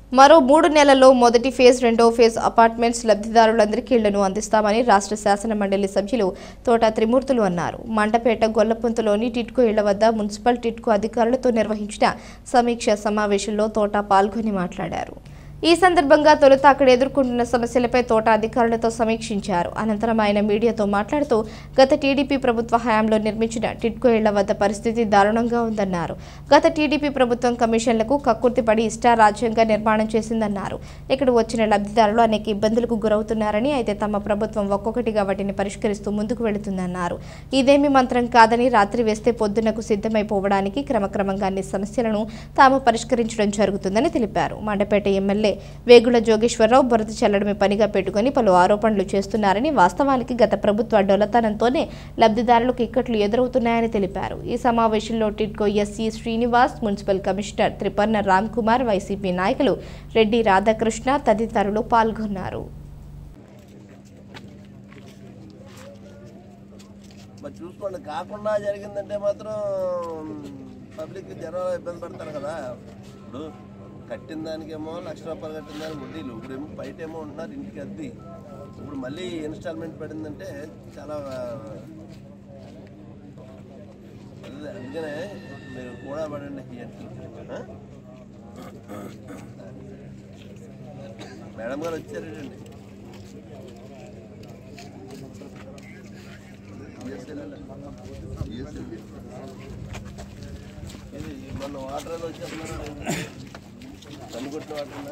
మరో మూడు నెలల్లో మొదటి ఫేజ్ రెండో ఫేజ్ అపార్ట్మెంట్స్ లబ్ధిదారులందరికీ ఇళ్లను అందిస్తామని రాష్ట్ర శాసన మండలి సభ్యులు తోట త్రిమూర్తులు అన్నారు మండపేట గొల్లపుంతలోని టిట్కో ఇళ్ల వద్ద మున్సిపల్ టిట్కో అధికారులతో నిర్వహించిన సమీక్ష సమావేశంలో తోట పాల్గొని మాట్లాడారు ఈ సందర్భంగా తొలుత అక్కడ ఎదుర్కొంటున్న సమస్యలపై తోట అధికారులతో సమీక్షించారు అనంతరం ఆయన మీడియాతో మాట్లాడుతూ గత టీడీపీ ప్రభుత్వ హయాంలో నిర్మించిన టిట్కో ఇళ్ల వద్ద పరిస్థితి దారుణంగా ఉందన్నారు గత టీడీపీ ప్రభుత్వం కమిషన్లకు కక్కుర్తిపడి ఇష్టారాజ్యంగా నిర్మాణం చేసిందన్నారు ఇక్కడ వచ్చిన లబ్ధిదారులు అనేక ఇబ్బందులకు గురవుతున్నారని అయితే తమ ప్రభుత్వం ఒక్కొక్కటిగా వాటిని పరిష్కరిస్తూ ముందుకు వెళుతుందన్నారు ఇదేమి మంత్రం కాదని రాత్రి వేస్తే పొద్దునకు సిద్ధమైపోవడానికి క్రమక్రమంగా అన్ని సమస్యలను తాము పరిష్కరించడం జరుగుతుందని తెలిపారు మండపేట ఎమ్మెల్యే వేగుల జోగేశ్వరరావు బురద చల్లడమే పనిగా పెట్టుకుని పలు ఆరోపణలు చేస్తున్నారని వాస్తవానికి గత ప్రభుత్వ డొలతనంతోనే లబ్ధిదారులకు ఇక్కట్లు ఎదురవుతున్నాయని తెలిపారు ఈ సమావేశంలో TIDCO SE Srinivas municipal commissioner Triparna Ram Kumar YCP నాయకులు రెడ్డి రాధాకృష్ణ తదితరులు పాల్గొన్నారు మరి చూసుకోండి కాకుండా జరిగిందంటే మాత్రం పబ్లిక్ జనాలు ఇబ్బంది పడతారు కదా ఇప్పుడు కట్టిన దానికేమో లక్ష రూపాయలు కట్టిన దానికి వడ్డీలు ఇప్పుడేమో బయట ఏమో ఉంటున్నారు ఇంటికి అద్ది ఇప్పుడు మళ్ళీ ఇన్స్టాల్మెంట్ పడిందంటే చాలా అదే అందుకనే మీరు కూడా పడండి ఇవన్నీ. ఆ? మేడం గారు వచ్చారండి ఇది మన వాటర్ ఏదో వచ్చేస్తున్నారు కనుగొట్టిన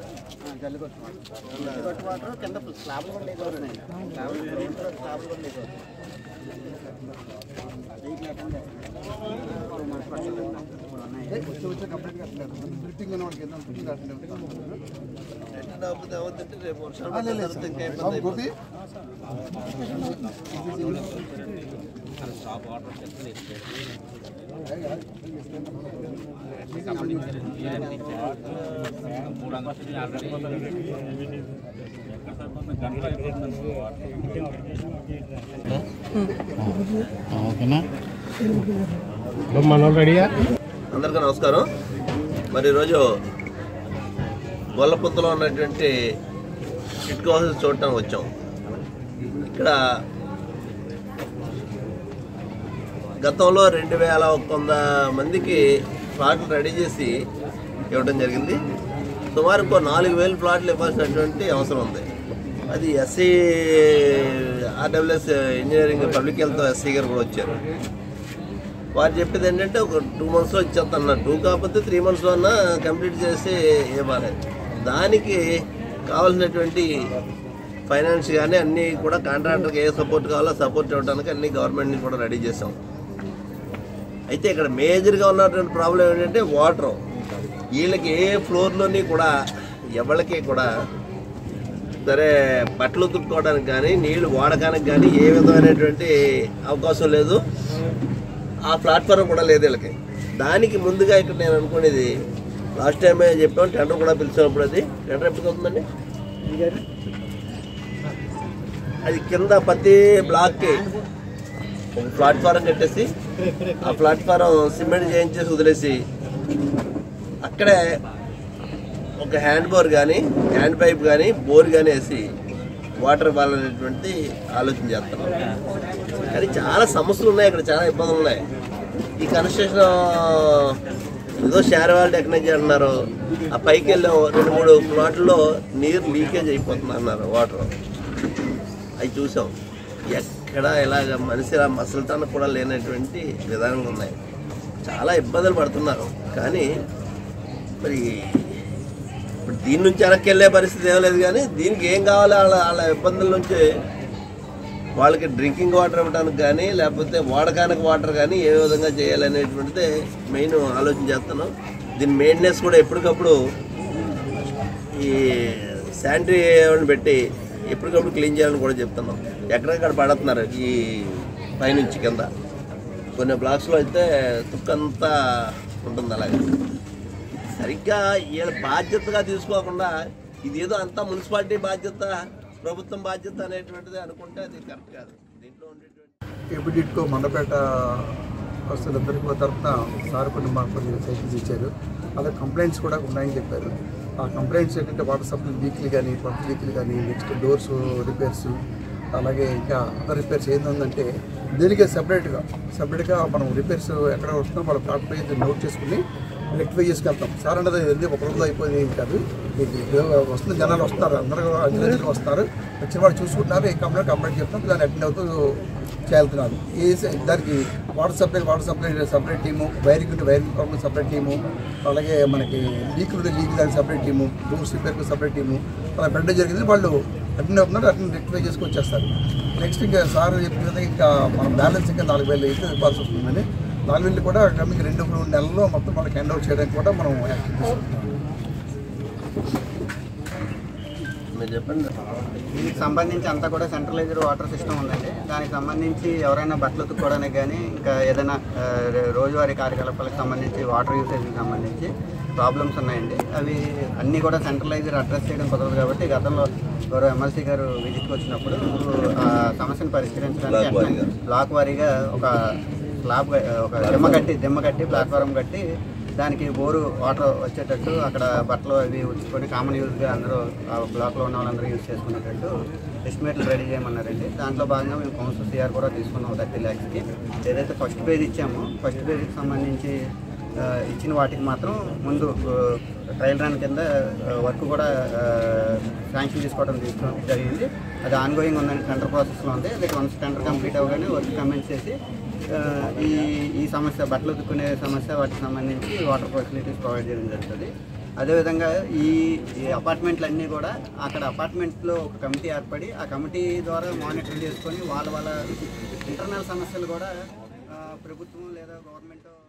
వాటర్ వాటర్ కింద స్లాబ్లు కూడా లేదు స్లాబ్లు కూడా లేదు ఎట్లా డబ్బు తేవద్దంటే రేపు వర్షాలు పడిన తర్వాత ఇంకా ఇబ్బంది అయిపోతుంది. ఓకేనా మన రెడీయా అందరికీ నమస్కారం మరి ఈరోజు గొల్లపుంతలో ఉన్నటువంటి ఇటుక హౌసెస్ చూడటానికి వచ్చాం ఇక్కడ గతంలో రెండు వేల ఒక వంద మందికి ప్లాట్లు రెడీ చేసి ఇవ్వడం జరిగింది సుమారు ఇంకో నాలుగు వేలు ప్లాట్లు ఇవ్వాల్సినటువంటి అవసరం ఉంది అది SE RWS engineering public health SE గారు కూడా వచ్చారు వారు చెప్పేది ఏంటంటే ఒక టూ మంత్స్లో ఇచ్చేస్తాను టూ కాకపోతే త్రీ మంత్స్లో అన్నా కంప్లీట్ చేసి ఇవ్వాలి దానికి కావాల్సినటువంటి ఫైనాన్స్ కానీ అన్నీ కూడా కాంట్రాక్టర్కి ఏ సపోర్ట్ కావాలో సపోర్ట్ ఇవ్వడానికి అన్ని గవర్నమెంట్ని కూడా రెడీ చేసాం అయితే ఇక్కడ మేజర్గా ఉన్నటువంటి ప్రాబ్లం ఏంటంటే వాటర్ వీళ్ళకి ఏ ఫ్లోర్లోని కూడా ఎవరికి కూడా సరే బట్టలు ఉతుక్కోవడానికి కానీ నీళ్లు వాడకానికి కానీ ఏ విధమైనటువంటి అవకాశం లేదు ఆ ప్లాట్ఫారం కూడా లేదు వీళ్ళకి దానికి ముందుగా ఇక్కడ నేను అనుకునేది లాస్ట్ టైమే చెప్పాం టెండర్ కూడా పిలిచినప్పుడు అది టెండర్ ఎప్పుడు అవుతుందండి అది కింద ప్రతి బ్లాక్కి ఒక ప్లాట్ఫారం కట్టేసి ఆ ప్లాట్ఫారం సిమెంట్ చేయించేసి వదిలేసి అక్కడే ఒక హ్యాండ్ బోర్ కానీ హ్యాండ్ పైప్ కానీ బోర్ కానీ వేసి వాటర్ ఇవ్వాలనేటువంటి ఆలోచన చేస్తున్నాం కానీ చాలా సమస్యలు ఉన్నాయి ఇక్కడ చాలా ఇబ్బందులు ఉన్నాయి ఈ కన్స్ట్రక్షన్ ఏదో శారవాల్ టెక్నాలజీ అంటున్నారు ఆ పైకి వెళ్ళాం రెండు మూడు ప్లాట్లలో నీరు లీకేజ్ అయిపోతుంది అన్నారు వాటర్ అవి చూసాం ఎక్కడ ఇలాగ మనిషి మసలుతాన కూడా లేనటువంటి విధానంగా ఉన్నాయి చాలా ఇబ్బందులు పడుతున్నారు కానీ మరి ఇప్పుడు దీని నుంచి వెనక్కి వెళ్ళే పరిస్థితి ఏం లేదు కానీ దీనికి ఏం కావాలో వాళ్ళ వాళ్ళ ఇబ్బందుల నుంచి వాళ్ళకి డ్రింకింగ్ వాటర్ ఇవ్వడానికి కానీ లేకపోతే వాడకానికి వాటర్ కానీ ఏ విధంగా చేయాలనేటువంటిది మెయిన్ ఆలోచన చేస్తున్నాం దీని మెయింటెనెన్స్ కూడా ఎప్పటికప్పుడు ఈ శానిటరీ వాళ్ళని పెట్టి ఎప్పటికప్పుడు క్లీన్ చేయాలని కూడా చెప్తున్నాం ఎక్కడెక్కడ పడుతున్నారు ఈ పైనుంచి కింద కొన్ని బ్లాక్స్లో అయితే తుక్కంతా ఉంటుంది అలాగే సరిగ్గా వీళ్ళ బాధ్యతగా తీసుకోకుండా ఇదేదో అంతా మున్సిపాలిటీ బాధ్యత ప్రభుత్వం బాధ్యత అనేటువంటిది అనుకుంటే అది కరెక్ట్ కాదు దీంట్లో ఉండేటువంటి ఏబిడిట్కో మండపేట వస్తువులందరికీ తరఫున సార్ కొన్ని మాకు కొన్ని సైకిల్స్ ఇచ్చారు అలాగే కంప్లైంట్స్ కూడా ఉన్నాయని చెప్పారు ఆ కంప్లైంట్స్ ఏంటంటే వాటర్ సప్లై లీక్లు కానీ పంప్ లీక్లు కానీ నెక్స్ట్ డోర్స్ రిపేర్స్ అలాగే ఇంకా అదర్ రిపేర్స్ ఏంటంటే దీనికే సపరేట్గా సపరేట్గా మనం రిపేర్స్ ఎక్కడ వస్తుందో వాళ్ళ ప్లాట్ పేజ్ నోట్ చేసుకుని రెక్టిఫై చేసుకెళ్తాం సార్ అంటే ఎందుకు ఒక రోజు అయిపోయింది ఏం కాదు ఇది ఇది వస్తుంది జనాలు వస్తారు అందరూ అంజనీలు వస్తారు వచ్చిన వాళ్ళు చూసుకుంటున్నారు ఏ కంప్లైంట్ కంప్లైంట్ చెప్తాం దాన్ని అటెండ్ అవుతూ చేస్తున్నారు ఏ దానికి water supply water supply separate team wiring ఉంటే వైరింగ్ ప్రాబ్లమ్ సపరేట్ టీము అలాగే మనకి లీక్ ఉంటే లీక్ దానికి సపరేట్ టీము డోర్స్ రిపేర్కి సపరేట్ టీము అలా పెట్టడం జరిగింది వాళ్ళు అటెండ్ అవుతున్నారు అటెండ్ రెక్టిఫై చేసుకొని వచ్చేస్తారు నెక్స్ట్ ఇంకా సార్ చెప్పిన విధంగా ఇంకా మనం బ్యాలెన్స్ ఇంకా నాలుగు వేలు అయితే ఇవ్వాల్సి వస్తుందని నాలుగు వేలు కూడా కమింగ్ రెండు మూడు నెలల్లో మొత్తం మనకి హ్యాండ్ అవుట్ చేయడానికి కూడా మనం యాక్షన్ తీసుకుంటున్నాం మీరు చెప్పండి దీనికి సంబంధించి అంతా కూడా సెంట్రలైజ్డ్ వాటర్ సిస్టమ్ ఉందండి దానికి సంబంధించి ఎవరైనా బట్టలు ఉతుక్కోవడానికి కానీ ఇంకా ఏదైనా ఆ, రోజువారీ కార్యకలాపాలకు సంబంధించి వాటర్ యూసేజ్కి సంబంధించి ప్రాబ్లమ్స్ ఉన్నాయండి అవి అన్నీ కూడా సెంట్రలైజ్డ్ అడ్రస్ చేయడం కుదరదు కాబట్టి గతంలో గౌరవ ఎమ్మెల్సీ గారు విజిట్కి వచ్చినప్పుడు ఆ సమస్యను పరిష్కరించడానికి బ్లాక్ వారీగా. బ్లాక్ వారీగా ఒక స్లాబ్ ఒక దిమ్మ కట్టి దిమ్మ కట్టి ప్లాట్ఫారం కట్టి దానికి బోరు వాటర్ వచ్చేటట్టు అక్కడ బట్టలు అవి ఉంచుకొని కామన్ యూజ్గా అందరూ ఆ బ్లాక్లో ఉన్న వాళ్ళందరూ యూజ్ చేసుకునేటట్టు ఎస్టిమేట్లు రెడీ చేయమన్నారండి దాంట్లో భాగంగా మేము కౌన్సిల్ సిఆర్ కూడా తీసుకున్నాం థర్టీ ల్యాక్స్కి ఏదైతే ఫస్ట్ పేజ్ ఇచ్చామో ఫస్ట్ పేజ్కి సంబంధించి ఆ, ఇచ్చిన వాటికి మాత్రం ముందు ట్రయల్ రన్ కింద వర్క్ కూడా శాంక్షన్ తీసుకోవడం తీసుకోవడం జరిగింది అది ఆన్గోయింగ్ ఉందండి టెండర్ ప్రాసెస్లో ఉంది అది వన్స్ టెండర్ కంప్లీట్ అవ్వగానే వర్క్ కమెంట్ చేసి ఆ, ఈ ఈ సమస్య బట్టలు ఉతుక్కునే సమస్య వాటికి సంబంధించి వాటర్ ఫెసిలిటీస్ ప్రొవైడ్ చేయడం జరుగుతుంది అదేవిధంగా ఈ ఈ అపార్ట్మెంట్లు అన్నీ కూడా అక్కడ అపార్ట్మెంట్లో ఒక కమిటీ ఏర్పడి ఆ కమిటీ ద్వారా మానిటర్ చేసుకొని వాళ్ళ వాళ్ళ ఇంటర్నల్ సమస్యలు కూడా ఆ, ప్రభుత్వం లేదా గవర్నమెంట్